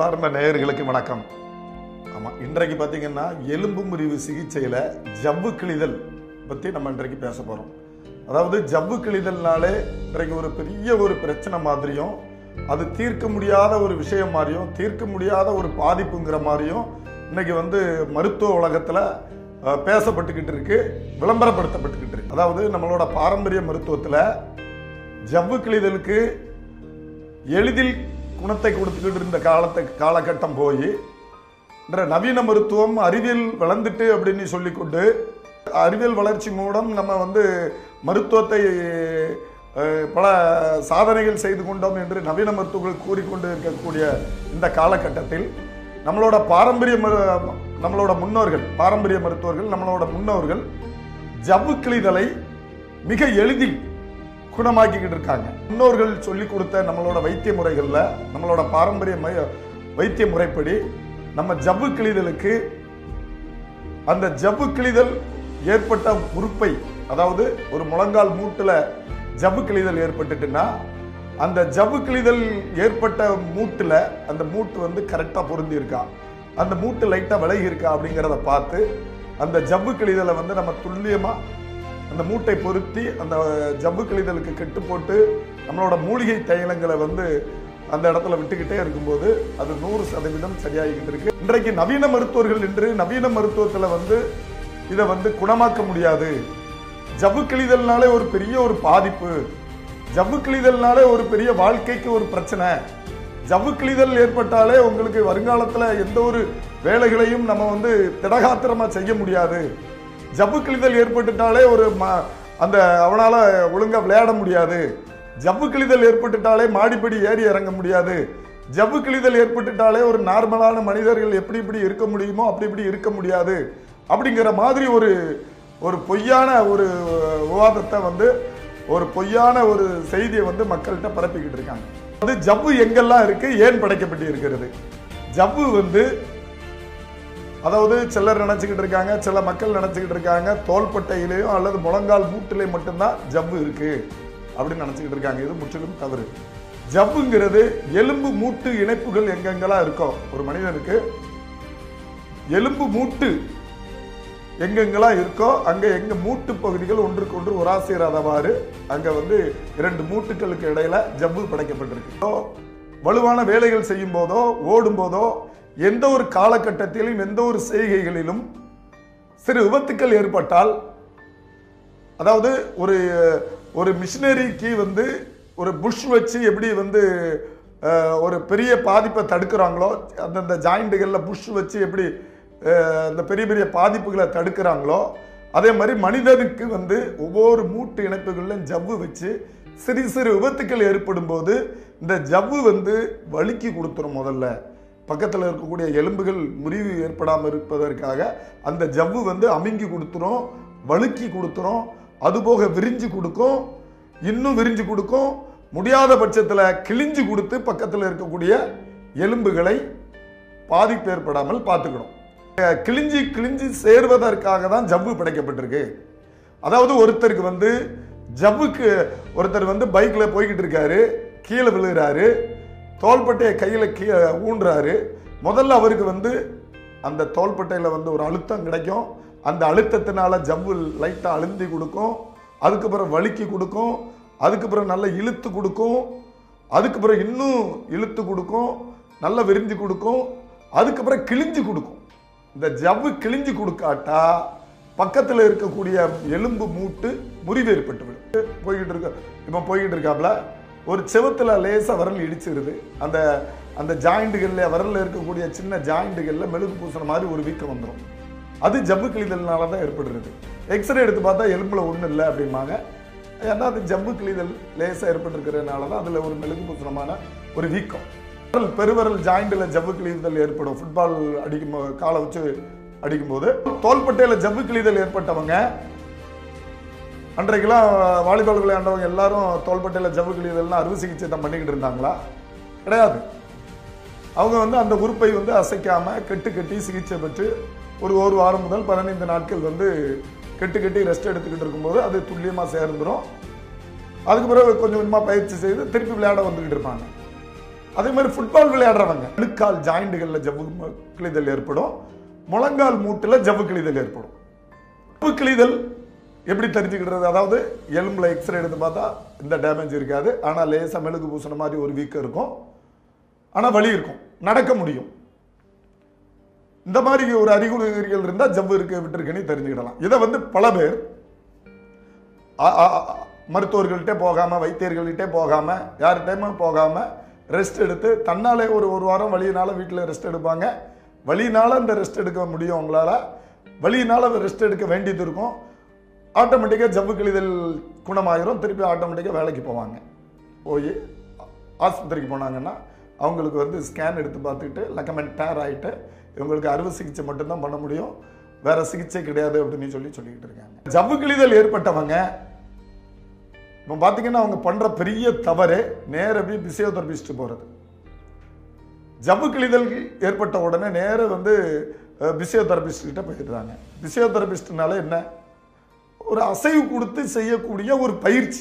அன்பார்ந்த நேயர்களுக்கு வணக்கம் ஆமாம் இன்றைக்கு பார்த்தீங்கன்னா எலும்பு முறிவு சிகிச்சையில் ஜவ்வு கிழிதல் பற்றி நம்ம இன்றைக்கு பேச போகிறோம் அதாவது ஜவ்வு கிழிதல்னாலே இன்றைக்கு ஒரு பெரிய ஒரு பிரச்சனை மாதிரியும் அது தீர்க்க முடியாத ஒரு விஷயம் மாதிரியும் தீர்க்க முடியாத ஒரு பாதிப்புங்கிற மாதிரியும் இன்னைக்கு வந்து மருத்துவ உலகத்தில் அஹ், பேசப்பட்டுக்கிட்டு இருக்கு விளம்பரப்படுத்தப்பட்டுக்கிட்டு இருக்கு அதாவது நம்மளோட பாரம்பரிய மருத்துவத்தில் ஜவ்வு கிழிதலுக்கு எளிதில் குணத்தை கொடுத்துக்கிட்டு இருந்த காலத்தை காலகட்டம் போய் இன்ற நவீன மருத்துவம் அறிவியல் வளர்ந்துட்டு அப்படின்னு சொல்லிக்கொண்டு அறிவியல் வளர்ச்சி மூலம் நம்ம வந்து மருத்துவத்தை அஹ், பல சாதனைகள் செய்து கொண்டோம் என்று நவீன மருத்துவர்கள் கூறிக்கொண்டு இருக்கக்கூடிய இந்த காலகட்டத்தில் நம்மளோட பாரம்பரிய மரு- நம்மளோட முன்னோர்கள் பாரம்பரிய மருத்துவர்கள் நம்மளோட முன்னோர்கள் ஜவ்வு கிழிதலை மிக எளிதில் குணமாக்கிக்கிட்டு இருக்காங்க முன்னோர்கள் சொல்லி கொடுத்த நம்மளோட வைத்திய முறைகள்ல நம்மளோட பாரம்பரிய மை- வைத்திய முறைப்படி நம்ம ஜவ்வு கிழிதலுக்கு அந்த ஜவ்வு கிழிதல் ஏற்பட்ட உறுப்பை அதாவது ஒரு முழங்கால் மூட்டுல ஜவ்வு கிழிதல் ஏற்பட்டுட்டுன்னா அந்த ஜவ்வு கிழிதல் ஏற்பட்ட மூட்டுல அந்த மூட்டு வந்து கரெக்டா பொருந்தி இருக்கா அந்த மூட்டு லைட்டா விலகி இருக்கா அப்படிங்கிறத பார்த்து அந்த ஜவ்வு கிழிதலை வந்து நம்ம துல்லியமா அந்த மூட்டை பொருத்தி அந்த ஜவ்வு கிழிதலுக்கு கெட்டு போட்டு நம்மளோட மூலிகை தைலங்களை வந்து அந்த இடத்துல விட்டுக்கிட்டே இருக்கும்போது அது நூறு சதவீதம் சரியாகிக்கிட்டு இருக்கு இன்றைக்கு நவீன மருத்துவர்கள் என்று நவீன மருத்துவத்துல வந்து இதை வந்து குணமாக்க முடியாது ஜவ்வு கிழிதல்னாலே ஒரு பெரிய ஒரு பாதிப்பு ஜவ்வு கிழிதல்னாலே ஒரு பெரிய வாழ்க்கைக்கு ஒரு பிரச்சனை ஜவ்வு கிழிதல் ஏற்பட்டாலே உங்களுக்கு வருங்காலத்துல எந்த ஒரு வேலைகளையும் நம்ம வந்து திடகாத்திரமா செய்ய முடியாது ஜவ்வு கிழிதல் ஏற்பட்டுட்டாலே ஒரு ம- அந்த அவனால ஒழுங்கா விளையாட முடியாது ஜவ்வு கிழிதல் ஏற்பட்டுட்டாலே மாடிப்படி ஏறி இறங்க முடியாது ஜவ்வு கிழிதல் ஏற்பட்டுட்டாலே ஒரு நார்மலான மனிதர்கள் எப்படி இப்படி இருக்க முடியுமோ அப்படி இப்படி இருக்க முடியாது அப்படிங்கிற மாதிரி ஒரு ஒரு பொய்யான ஒரு விவாதத்தை வந்து ஒரு பொய்யான ஒரு செய்தியை வந்து மக்கள்கிட்ட பரப்பிக்கிட்டு இருக்காங்க அது ஜவ்வு எங்கெல்லாம் இருக்கு ஏன் படைக்கப்பட்டு இருக்கிறது ஜவ்வு வந்து அதாவது சிலர் நினைச்சுக்கிட்டு இருக்காங்க சில மக்கள் நினைச்சுக்கிட்டு இருக்காங்க தோள்பட்டையிலேயும் அல்லது முழங்கால் மூட்டிலே மட்டும்தான் ஜவ்வு இருக்கு அப்படின்னு நினைச்சுக்கிட்டு இருக்காங்க இது முற்றிலும் தவறு ஜவ்வுங்கிறது எலும்பு மூட்டு இணைப்புகள் எங்கெங்கெல்லாம் இருக்கோ ஒரு மனிதனுக்கு எலும்பு மூட்டு எங்கெங்கெல்லாம் இருக்கோ அங்க எங்க மூட்டு பகுதிகள் ஒன்றுக்கு ஒன்று உராசீராதவாறு அங்க வந்து இரண்டு மூட்டுகளுக்கு இடையில ஜவ்வு படைக்கப்பட்டிருக்கு So, வலுவான வேலைகள் செய்யும் போதோ ஓடும் போதோ எந்த ஒரு காலகட்டத்திலும் எந்த ஒரு செய்கைகளிலும் சிறு விபத்துக்கள் ஏற்பட்டால் அதாவது ஒரு ஒரு மிஷினரிக்கு வந்து ஒரு புஷ் வச்சு எப்படி வந்து அஹ், ஒரு பெரிய பாதிப்பை தடுக்கிறாங்களோ அந்தந்த ஜாயிண்ட்டுகளில் புஷ் வச்சு எப்படி அஹ், அந்த பெரிய பெரிய பாதிப்புகளை தடுக்கிறாங்களோ அதே மாதிரி மனிதனுக்கு வந்து ஒவ்வொரு மூட்டு இணைப்புகளிலும் ஜவ்வு வச்சு சிறு சிறு விபத்துக்கள் ஏற்படும் போது இந்த ஜவ்வு வந்து வழுக்கி கொடுத்துரும் முதல்ல பக்கத்தில் இருக்கக்கூடிய எலும்புகள் முறிவு ஏற்படாமல் இருப்பதற்காக அந்த ஜவ்வு வந்து அமுங்கி கொடுத்துரும் வழுக்கி கொடுத்துரும் அதுபோக விரிஞ்சு கொடுக்கும் இன்னும் விரிஞ்சு கொடுக்கும் முடியாத பட்சத்தில் கிழிஞ்சு கொடுத்து பக்கத்தில் இருக்கக்கூடிய எலும்புகளை பாதிப்பு ஏற்படாமல் பார்த்துக்கணும் அஹ் கிழிஞ்சி கிழிஞ்சி சேர்வதற்காக தான் ஜவ்வு படைக்கப்பட்டிருக்கு அதாவது ஒருத்தருக்கு வந்து ஜவ்வுக்கு ஒருத்தர் வந்து பைக்கில் போய்கிட்டு இருக்காரு கீழே விழுகிறாரு தோள்பட்டையை கையில் கீழே ஊன்றாரு முதல்ல அவருக்கு வந்து அந்த தோள்பட்டையில் வந்து ஒரு அழுத்தம் கிடைக்கும் அந்த அழுத்தத்தினால ஜவ்வு லைட்டாக அழுந்தி கொடுக்கும் அதுக்கப்புறம் வலிக்கு கொடுக்கும் அதுக்கப்புறம் நல்லா இழுத்து கொடுக்கும் அதுக்கப்புறம் இன்னும் இழுத்து கொடுக்கும் நல்லா விரிஞ்சு கொடுக்கும் அதுக்கப்புறம் கிழிஞ்சு கொடுக்கும் இந்த ஜவ்வு கிழிஞ்சு கொடுக்காட்டா பக்கத்தில் இருக்கக்கூடிய எலும்பு மூட்டு முறிவு ஏற்பட்டு விடும் போய்கிட்டு இருக்க இப்போ போய்கிட்டு இருக்காப்ல ஒரு செவுத்துல லேசா விரல் இடிச்சிருது அந்த அந்த ஜாயிண்டுகளில் விரல்ல இருக்கக்கூடிய சின்ன ஜாயிண்டுகளில் மெழுகு பூசின மாதிரி ஒரு வீக்கம் வந்துடும் அது ஜவ்வு கிழிதல்னால தான் ஏற்படுறது எக்ஸ்ரே எடுத்து பார்த்தா எலும்புல ஒன்றும் இல்லை அப்படிம்பாங்க ஏன்னா அது ஜவ்வு கிழிதல் லேசாக ஏற்பட்டிருக்கிறதுனால தான் அதில் ஒரு மெழுகு பூசணமான ஒரு வீக்கம் விரல், பெருவிரல் ஜாயிண்டில் ஜவ்வு கிழிதல் ஏற்படும் ஃபுட்பால் அடிக்கும் போ- காலை வச்சு அடிக்கும்போது தோள்பட்டையில் ஜவ்வு கிழிதல் ஏற்பட்டவங்க அன்றைக்கெல்லாம் வாலிபால் விளையாண்டவங்க எல்லாரும் தோள்பட்டையில் ஜவ்வு கிழிதல்னு அறுவை சிகிச்சை தான் பண்ணிக்கிட்டு இருந்தாங்களா கிடையாது அவங்க வந்து அந்த உறுப்பை வந்து அசைக்காம கெட்டு கட்டி சிகிச்சை பெற்று ஒரு ஒரு வாரம் முதல் பதினைந்து நாட்கள் வந்து கெட்டு கட்டி ரெஸ்ட் எடுத்துக்கிட்டு இருக்கும்போது அது துல்லியமாக சேர்ந்துடும் அதுக்கு பிறகு கொஞ்சம் கொஞ்சமாக பயிற்சி செய்து திருப்பி விளையாட வந்துக்கிட்டு இருப்பாங்க அதே மாதிரி ஃபுட்பால் விளையாடுறவங்க அழுக்கால் ஜாயிண்டுகளில் ஜவ்வு ம- கிழிதல் ஏற்படும் முழங்கால் மூட்டில் ஜவ்வு கிழிதல் ஏற்படும் ஜவ்வு கிழிதல் எப்படி தெரிஞ்சுக்கிறது அதாவது எலும்புல எக்ஸ்ரே எடுத்து பார்த்தா இந்த டேமேஜ் இருக்காது ஆனால் லேசாக மெழுகு பூசின மாதிரி ஒரு வீக்கம் இருக்கும் ஆனால் வலி இருக்கும் நடக்க முடியும் இந்த மாதிரி ஒரு அறிகுறிகள் இருந்தால் ஜவ்வு இருக்க விட்டுருக்குன்னு தெரிஞ்சுக்கிடலாம் இதை வந்து பல பேர் அ- அ- அ- மருத்துவர்கள்ட்டே போகாம வைத்தியர்கள்ட்டே போகாம யார்கிட்டயுமே போகாம ரெஸ்ட் எடுத்து தன்னாலே ஒரு ஒரு வாரம் வலியினால வீட்டில் ரெஸ்ட் எடுப்பாங்க வலியினால இந்த ரெஸ்ட் எடுக்க முடியும் அவங்களால வலியினால ரெஸ்ட் எடுக்க வேண்டியது இருக்கும் ஆட்டோமேட்டிக்காக ஜவ்வு கிழிதல் குணமாயிரும் திருப்பி ஆட்டோமேட்டிக்காக வேலைக்கு போவாங்க போய் ஆஸ்பத்திரிக்கு போனாங்கன்னா அவங்களுக்கு வந்து ஸ்கேன் எடுத்து பார்த்துட்டு லெக்கமெண்ட் டேர் ஆகிட்டு இவங்களுக்கு அறுவை சிகிச்சை மட்டும்தான் பண்ண முடியும் வேற சிகிச்சை கிடையாது அப்படின்னு சொல்லி சொல்லிக்கிட்டு இருக்காங்க ஜவ்வு கிழிதல் ஏற்பட்டவங்க இப்போ பார்த்தீங்கன்னா அவங்க பண்ற பெரிய தவறு நேர போய் பிசியோதெரபிஸ்ட் போகிறது ஜவ்வு கிழிதல் ஏற்பட்ட உடனே நேர வந்து பிசியோதெரபிஸ்ட் கிட்ட போயிடுறாங்க பிசியோதெரபிஸ்ட்னால என்ன ஒரு அசைவு கொடுத்து செய்யக்கூடிய ஒரு பயிற்சி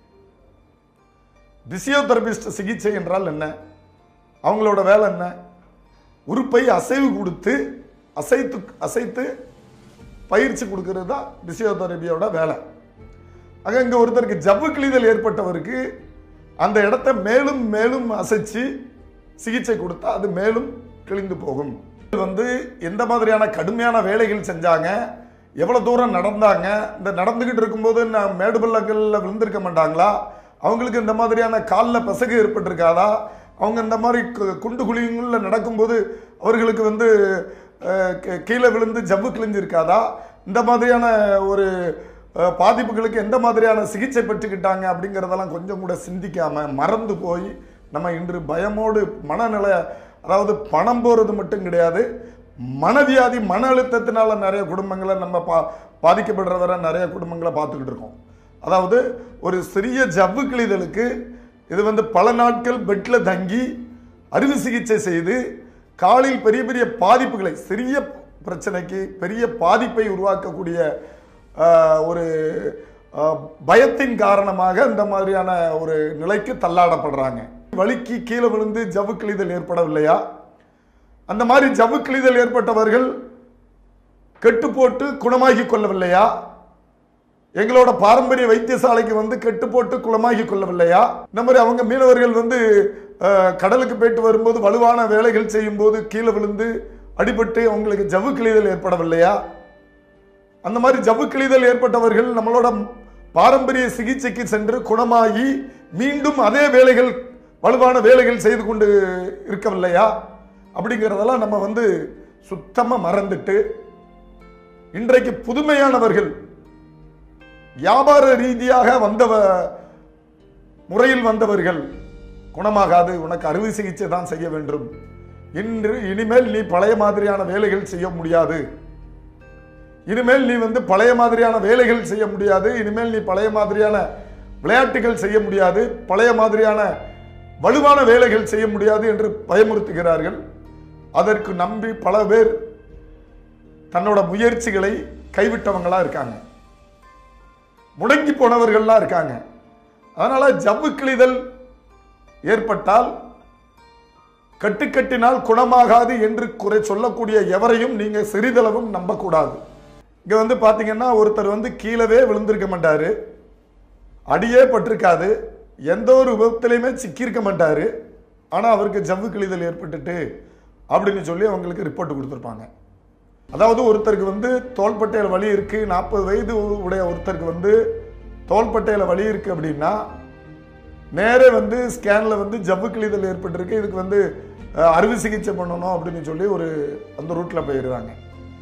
பிசியோதெரபிஸ்ட் சிகிச்சை என்றால் என்ன அவங்களோட வேலை என்ன உறுப்பை அசைவு கொடுத்து அசைத்து அசைத்து பயிற்சி கொடுக்கறது தான் பிசியோதெரபியோட வேலை அங்க இங்க ஒருத்தருக்கு ஜவ்வு கிழிதல் ஏற்பட்டவருக்கு அந்த இடத்த மேலும் மேலும் அசைச்சு சிகிச்சை கொடுத்தா அது மேலும் கிழிந்து போகும் இது வந்து எந்த மாதிரியான கடுமையான வேலைகள் செஞ்சாங்க எவ்வளவு தூரம் நடந்தாங்க இந்த நடந்துகிட்டு இருக்கும்போது நான் மேடு பள்ளங்கள்ல விழுந்திருக்க மாட்டாங்களா அவங்களுக்கு இந்த மாதிரியான காலில் பிசகு ஏற்பட்டிருக்காதா அவங்க இந்த மாதிரி கு- குண்டு குழிங்களில் நடக்கும்போது அவர்களுக்கு வந்து அஹ், கீ- கீழே விழுந்து ஜவ்வு கிழிஞ்சிருக்காதா இந்த மாதிரியான ஒரு அஹ், பாதிப்புகளுக்கு எந்த மாதிரியான சிகிச்சை பெற்றுக்கிட்டாங்க அப்படிங்கிறதெல்லாம் கொஞ்சம் கூட சிந்திக்காம மறந்து போய் நம்ம இன்று பயமோடு மனநிலை அதாவது பணம் போறது மட்டும் கிடையாது மனவியாதி மன அழுத்தத்தினால நிறைய குடும்பங்களை நம்ம பா பாதிக்கப்படுற வர நிறைய குடும்பங்களை பார்த்துக்கிட்டு இருக்கோம் அதாவது ஒரு சிறிய ஜவ்வு கிழிதலுக்கு இது வந்து பல நாட்கள் பெட்டில் தங்கி அறுவை சிகிச்சை செய்து காலில் பெரிய பெரிய பாதிப்புகளை சிறிய பிரச்சனைக்கு பெரிய பாதிப்பை உருவாக்கக்கூடிய ஆஹ், ஒரு ஆஹ், பயத்தின் காரணமாக இந்த மாதிரியான ஒரு நிலைக்கு தள்ளாடப்படுறாங்க வலிக்கு கீழே விழுந்து ஜவ்வு கிழிதல் ஏற்படவில்லையா அந்த மாதிரி ஜவ்வு கிழிதல் ஏற்பட்டவர்கள் கெட்டு போட்டு குணமாகி கொள்ளவில்லையா எங்களோட பாரம்பரிய வைத்தியசாலைக்கு வந்து கெட்டு போட்டு குளமாகி கொள்ளவில்லையா இந்த மாதிரி அவங்க மீனவர்கள் வந்து அஹ், கடலுக்கு போயிட்டு வரும்போது வலுவான வேலைகள் செய்யும்போது கீழே விழுந்து அடிபட்டு அவங்களுக்கு ஜவ்வு கிழிதல் ஏற்படவில்லையா அந்த மாதிரி ஜவ்வு கிழிதல் ஏற்பட்டவர்கள் நம்மளோட பாரம்பரிய சிகிச்சைக்கு சென்று குணமாகி மீண்டும் அதே வேலைகள் வலுவான வேலைகள் செய்து கொண்டு இருக்கவில்லையா அப்படிங்கிறதெல்லாம் நம்ம வந்து சுத்தமா மறந்துட்டு இன்றைக்கு புதுமையானவர்கள் வியாபார ரீதியாக வந்தவ முறையில் வந்தவர்கள் குணமாகாது உனக்கு அறுவை சிகிச்சை தான் செய்ய வேண்டும் இன்று இனிமேல் நீ பழைய மாதிரியான வேலைகள் செய்ய முடியாது இனிமேல் நீ வந்து பழைய மாதிரியான வேலைகள் செய்ய முடியாது இனிமேல் நீ பழைய மாதிரியான விளையாட்டுகள் செய்ய முடியாது பழைய மாதிரியான வலுவான வேலைகள் செய்ய முடியாது என்று பயமுறுத்துகிறார்கள் அதற்கு நம்பி பல பேர் தன்னோட முயற்சிகளை கைவிட்டவங்களா இருக்காங்க முடங்கி போனவர்கள்லாம் இருக்காங்க அதனால ஜவ்வு கிழிதல் ஏற்பட்டால் கட்டுக்கட்டினால் குணமாகாது என்று குறை சொல்லக்கூடிய எவரையும் நீங்க சிறிதளவும் நம்பக்கூடாது இங்க வந்து பாத்தீங்கன்னா ஒருத்தர் வந்து கீழவே விழுந்திருக்க மாட்டாரு அடியே பட்டிருக்காது எந்த ஒரு விபத்துலையுமே சிக்கியிருக்க மாட்டாரு ஆனா அவருக்கு ஜவ்வு கிழிதல் ஏற்பட்டுட்டு அப்படின்னு சொல்லி அவங்களுக்கு ரிப்போர்ட் கொடுத்துருப்பாங்க அதாவது ஒருத்தருக்கு வந்து தோள்பட்டையில் வலி இருக்கு நாற்பது வயது உடைய ஒருத்தருக்கு வந்து தோள்பட்டையில் வலி இருக்கு அப்படின்னா நேரே வந்து ஸ்கேன்ல வந்து ஜவ்வு கிழிதல் ஏற்பட்டிருக்கு இதுக்கு வந்து அஹ், அறுவை சிகிச்சை பண்ணணும் அப்படின்னு சொல்லி ஒரு அந்த ரூட்ல போயிடுறாங்க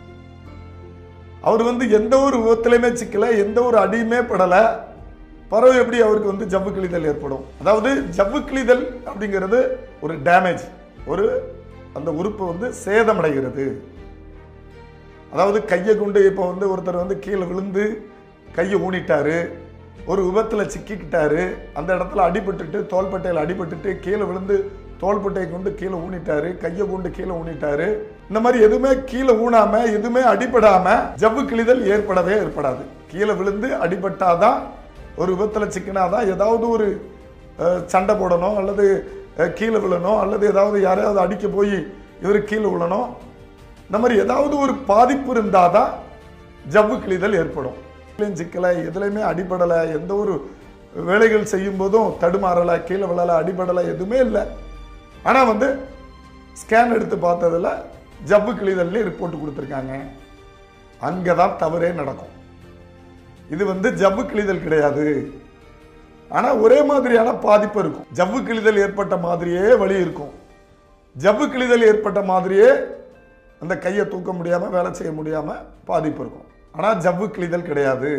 அவர் வந்து எந்த ஒரு விபத்துலையுமே சிக்கல எந்த ஒரு அடியுமே படல பறவை எப்படி அவருக்கு வந்து ஜவ்வு கிழிதல் ஏற்படும் அதாவது ஜவ்வு கிழிதல் அப்படிங்கிறது ஒரு டேமேஜ் ஒரு அந்த உறுப்பு வந்து சேதமடைகிறது அதாவது கையை கொண்டு இப்போ வந்து ஒருத்தர் வந்து கீழே விழுந்து கையை ஊனிட்டாரு ஒரு விபத்துல சிக்கிக்கிட்டாரு அந்த இடத்துல அடிபட்டுட்டு தோள்பட்டையில் அடிபட்டுட்டு கீழே விழுந்து தோள்பட்டையை கொண்டு கீழே ஊனிட்டாரு கையை கொண்டு கீழே ஊனிட்டாரு இந்த மாதிரி எதுவுமே கீழே ஊனாம எதுவுமே அடிபடாம ஜவ்வு கிழிதல் ஏற்படவே ஏற்படாது கீழே விழுந்து அடிபட்டாதான் ஒரு விபத்துல சிக்கினாதான் ஏதாவது ஒரு அஹ், சண்டை போடணும் அல்லது அஹ், கீழே விழணும் அல்லது ஏதாவது யாரையாவது அடிக்க போய் இவர் கீழே விழணும் இந்த மாதிரி ஏதாவது ஒரு பாதிப்பு இருந்தால் தான் ஜவ்வு கிழிதல் ஏற்படும் இதுலயும் சிக்கலை எதுலையுமே அடிபடலை எந்த ஒரு வேலைகள் செய்யும் போதும் தடுமாறலை கீழே விழலை அடிபடலை எதுவுமே இல்லை ஆனால் வந்து ஸ்கேன் எடுத்து பார்த்ததுல ஜவ்வு கிழிதல்னு ரிப்போர்ட் கொடுத்துருக்காங்க அங்கே தான் தவறே நடக்கும் இது வந்து ஜவ்வு கிழிதல் கிடையாது ஆனா ஒரே மாதிரியான பாதிப்பு இருக்கும் ஜவ்வு கிழிதல் ஏற்பட்ட மாதிரியே வலி இருக்கும் ஜவ்வு கிழிதல் ஏற்பட்ட மாதிரியே அந்த கையை தூக்க முடியாம வேலை செய்ய முடியாம பாதிப்பு இருக்கும் ஆனா ஜவ்வு கிழிதல் கிடையாது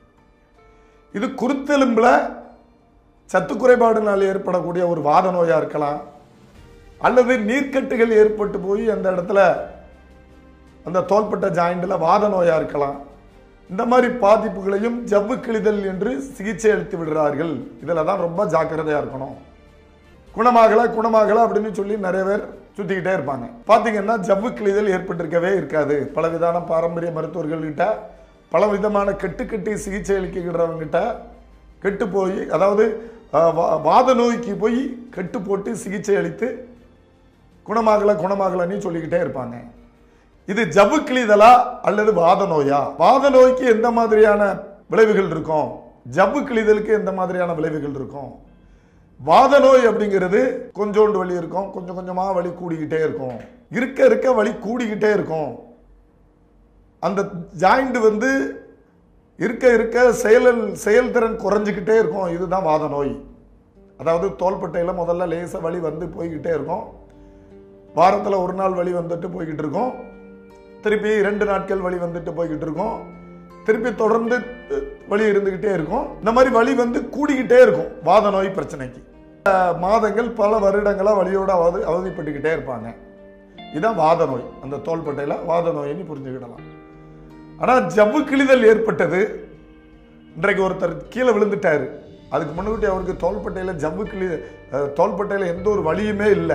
இது குருத்தெலும்புல சத்து குறைபாடுனால் ஏற்படக்கூடிய ஒரு வாத நோயா இருக்கலாம் அல்லது நீர்க்கட்டுகள் ஏற்பட்டு போய் அந்த இடத்துல அந்த தோள்பட்ட ஜாயிண்ட்ல வாத நோயா இருக்கலாம் இந்த மாதிரி பாதிப்புகளையும் ஜவ்வு கிழிதல் என்று சிகிச்சை அளித்து விடுறார்கள் இதில் தான் ரொம்ப ஜாக்கிரதையா இருக்கணும் குணமாகல குணமாகல அப்படின்னு சொல்லி நிறைய பேர் சுத்திக்கிட்டே இருப்பாங்க பாத்தீங்கன்னா ஜவ்வு கிழிதல் ஏற்பட்டிருக்கவே இருக்காது பலவிதான பாரம்பரிய மருத்துவர்கள்கிட்ட பல விதமான கெட்டு கட்டி சிகிச்சை அளிக்கிறவங்கிட்ட கெட்டு போய் அதாவது அஹ், வா- வாத நோய்க்கு போய் கெட்டு போட்டு சிகிச்சை அளித்து குணமாகல குணமாகலன்னு சொல்லிக்கிட்டே இருப்பாங்க இது ஜவ்வு கிழிதலா அல்லது வாத நோயா வாத நோய்க்கு எந்த மாதிரியான விளைவுகள் இருக்கும் ஜவ்வு கிழிதலுக்கு எந்த மாதிரியான விளைவுகள் இருக்கும் வாத நோய் அப்படிங்கிறது கொஞ்சோண்டு வலி இருக்கும் கொஞ்சம் கொஞ்சமா வலி கூடிக்கிட்டே இருக்கும் இருக்க இருக்க வலி கூடிக்கிட்டே இருக்கும் அந்த ஜாயிண்ட் வந்து இருக்க இருக்க செயல் செயல்திறன் குறைஞ்சிக்கிட்டே இருக்கும் இதுதான் வாத நோய் அதாவது தோள்பட்டையில் முதல்ல லேச வலி வந்து போய்கிட்டே இருக்கும் வாரத்தில் ஒரு நாள் வலி வந்துட்டு போய்கிட்டு இருக்கும் திருப்பி ரெண்டு நாட்கள் வலி வந்துட்டு போய்கிட்டு இருக்கும் திருப்பி தொடர்ந்து அஹ், வலி இருந்துகிட்டே இருக்கும் இந்த மாதிரி வலி வந்து கூடிக்கிட்டே இருக்கும் வாத நோய் பிரச்சனைக்கு அஹ், மாதங்கள் பல வருடங்களா வலியோட அவதி அவதிப்பட்டுக்கிட்டே இருப்பாங்க இதான் வாத நோய் அந்த தோள்பட்டையில வாத நோயின்னு புரிஞ்சுக்கிடலாம் ஆனா ஜவ்வு கிழிதல் ஏற்பட்டது இன்றைக்கு ஒருத்தர் கீழே விழுந்துட்டாரு அதுக்கு முன்னாடி அவருக்கு தோள்பட்டையில ஜவ்வு கிளி அஹ், தோள்பட்டையில எந்த ஒரு வலியுமே இல்லை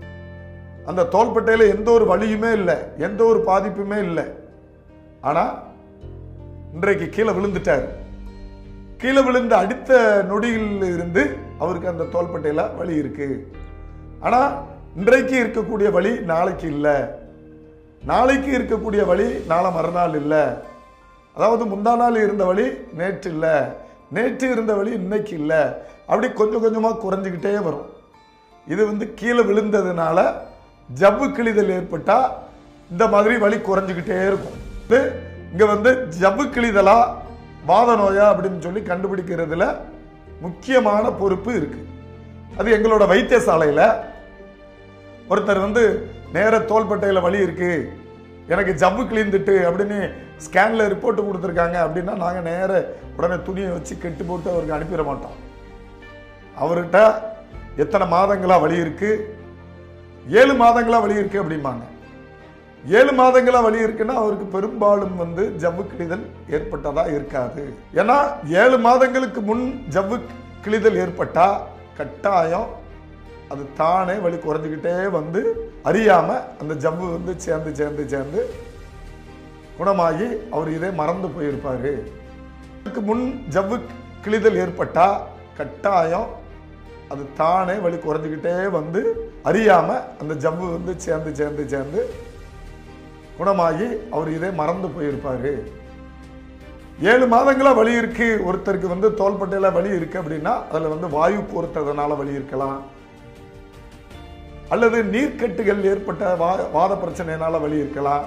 அந்த தோள்பட்டையில எந்த ஒரு வலியுமே இல்லை எந்த ஒரு பாதிப்புமே இல்லை ஆனா இன்றைக்கு கீழே விழுந்துட்டார் கீழே விழுந்த அடுத்த நொடியில் இருந்து அவருக்கு அந்த தோள்பட்டையில வலி இருக்கு ஆனா இன்றைக்கு இருக்கக்கூடிய வலி நாளைக்கு இல்லை நாளைக்கு இருக்கக்கூடிய வலி நாளை மறுநாள் இல்லை அதாவது முந்தா நாள் இருந்த வலி நேற்று இல்லை நேற்று இருந்த வலி இன்னைக்கு இல்லை அப்படி கொஞ்சம் கொஞ்சமாக குறைஞ்சிக்கிட்டே வரும் இது வந்து கீழே விழுந்ததுனால ஜவ்வு கிழிதல் ஏற்பட்டா இந்த மாதிரி வலி குறைஞ்சிக்கிட்டே இருக்கும் இது இங்க வந்து ஜவ்வு கிழிதலா வாத நோயா அப்படின்னு சொல்லி கண்டுபிடிக்கிறதுல முக்கியமான பொறுப்பு இருக்கு அது எங்களோட வைத்தியசாலையில ஒருத்தர் வந்து நேர தோள்பட்டையில வலி இருக்கு எனக்கு ஜவ்வு கிழிந்துட்டு அப்படின்னு ஸ்கேன்ல ரிப்போர்ட் கொடுத்துருக்காங்க அப்படின்னா நாங்க நேர உடனே துணியை வச்சு கெட்டு போட்டு அவருக்கு அனுப்பிட மாட்டோம் அவர்கிட்ட எத்தனை மாதங்களா வலி இருக்கு ஏழு மாதங்களா வலி இருக்கு அப்படிம்பாங்க ஏழு மாதங்களா வலி இருக்குன்னா அவருக்கு பெரும்பாலும் வந்து ஜவ்வு கிழிதல் ஏற்பட்டதா இருக்காது ஏன்னா ஏழு மாதங்களுக்கு முன் ஜவ்வு கிழிதல் ஏற்பட்டா கட்டாயம் அது தானே வலி குறைஞ்சிக்கிட்டே வந்து அறியாம அந்த ஜவ்வு வந்து சேர்ந்து சேர்ந்து சேர்ந்து குணமாகி அவர் இதே மறந்து போயிருப்பாரு இதுக்கு முன் ஜவ்வு கிழிதல் ஏற்பட்டா கட்டாயம் அது தானே வலி குறைஞ்சிக்கிட்டே வந்து அறியாம அந்த ஜவ்வு வந்து சேர்ந்து சேர்ந்து சேர்ந்து குணமாகி அவர் இதே மறந்து போயிருப்பாரு ஏழு மாதங்களா வலி இருக்கு ஒருத்தருக்கு வந்து தோள்பட்டையில வலி இருக்கு அப்படின்னா அதுல வந்து வாயு கோர்த்ததுனால வலி இருக்கலாம் அல்லது நீர்க்கட்டுகள் ஏற்பட்ட வா- வாத பிரச்சனையினால வலி இருக்கலாம்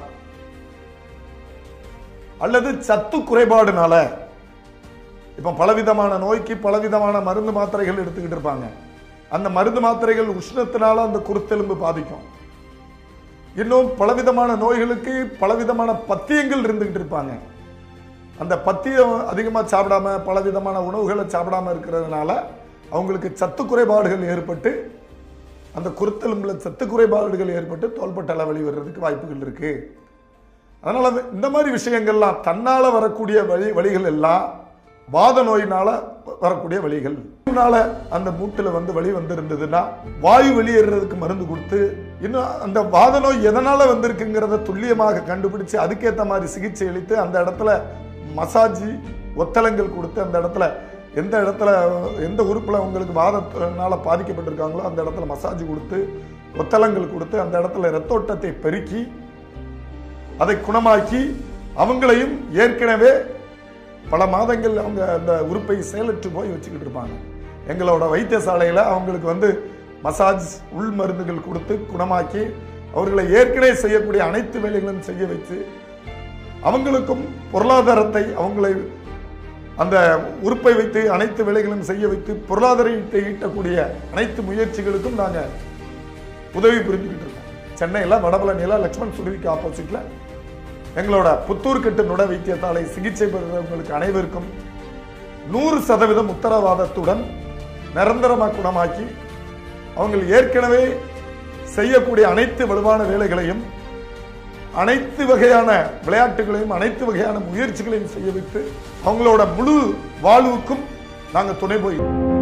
அல்லது சத்து குறைபாடுனால இப்ப பலவிதமான நோய்க்கு பலவிதமான மருந்து மாத்திரைகள் எடுத்துக்கிட்டு இருப்பாங்க அந்த மருந்து மாத்திரைகள் உஷ்ணத்தினால அந்த குருத்தெலும்பு பாதிக்கும் இன்னும் பலவிதமான நோய்களுக்கு பலவிதமான பத்தியங்கள் இருந்துகிட்டு இருப்பாங்க அந்த பத்தியம் அதிகமாக சாப்பிடாம பலவிதமான உணவுகளை சாப்பிடாம இருக்கிறதுனால அவங்களுக்கு சத்து குறைபாடுகள் ஏற்பட்டு அந்த குருத்தெலும்புல சத்து குறைபாடுகள் ஏற்பட்டு தோள்பட்டல வலி வர்றதுக்கு வாய்ப்புகள் இருக்கு அதனால இந்த மாதிரி விஷயங்கள்லாம் தன்னால வரக்கூடிய வழி வழிகள் எல்லாம் வாத நோயினால வரக்கூடிய வழிகள் இதனால அந்த மூட்டுல வந்து வலி வந்திருந்ததுன்னா வாயு வெளியேறதுக்கு மருந்து கொடுத்து இன்னும் அந்த வாத நோய் எதனால வந்திருக்குங்கிறத துல்லியமாக கண்டுபிடிச்சு அதுக்கேற்ற மாதிரி சிகிச்சை அளித்து அந்த இடத்துல மசாஜி ஒத்தளங்கள் கொடுத்து அந்த இடத்துல எந்த இடத்துல எந்த உறுப்பில் அவங்களுக்கு வாதத்தினால பாதிக்கப்பட்டிருக்காங்களோ அந்த இடத்துல மசாஜ் கொடுத்து ஒத்தலங்கள் கொடுத்து அந்த இடத்துல ரத்தோட்டத்தை பெருக்கி அதை குணமாக்கி அவங்களையும் ஏற்கனவே பல மாதங்கள் அவங்க அந்த உறுப்பை செயலற்று போய் வச்சுக்கிட்டு இருப்பாங்க எங்களோட வைத்தியசாலையில் அவங்களுக்கு வந்து மசாஜ் உள் மருந்துகள் கொடுத்து குணமாக்கி அவர்களை ஏற்கனவே செய்யக்கூடிய அனைத்து வேலைகளும் செய்ய வைத்து அவங்களுக்கும் பொருளாதாரத்தை அவங்களை அந்த உறுப்பை வைத்து அனைத்து வேலைகளும் செய்ய வைத்து பொருளாதாரத்தை ஈட்டக்கூடிய அனைத்து முயற்சிகளுக்கும் நாங்கள் உதவி புரிஞ்சுக்கிட்டு இருக்கோம் சென்னையில் வடபழனியில் லக்ஷ்மண் சுருதிக்கு ஆப்போசிட்ல எங்களோட புத்தூர் கட்டு நுட வைத்தியத்தாலை சிகிச்சை பெறுறவங்களுக்கு அனைவருக்கும் நூறு சதவீதம் உத்தரவாதத்துடன் நிரந்தரமாக குணமாக்கி அவங்க ஏற்கனவே செய்யக்கூடிய அனைத்து வலுவான வேலைகளையும் அனைத்து வகையான விளையாட்டுகளையும் அனைத்து வகையான முயற்சிகளையும் செய்ய வைத்து அவங்களோட முழு வாழ்வுக்கும் நாங்கள் துணை போய்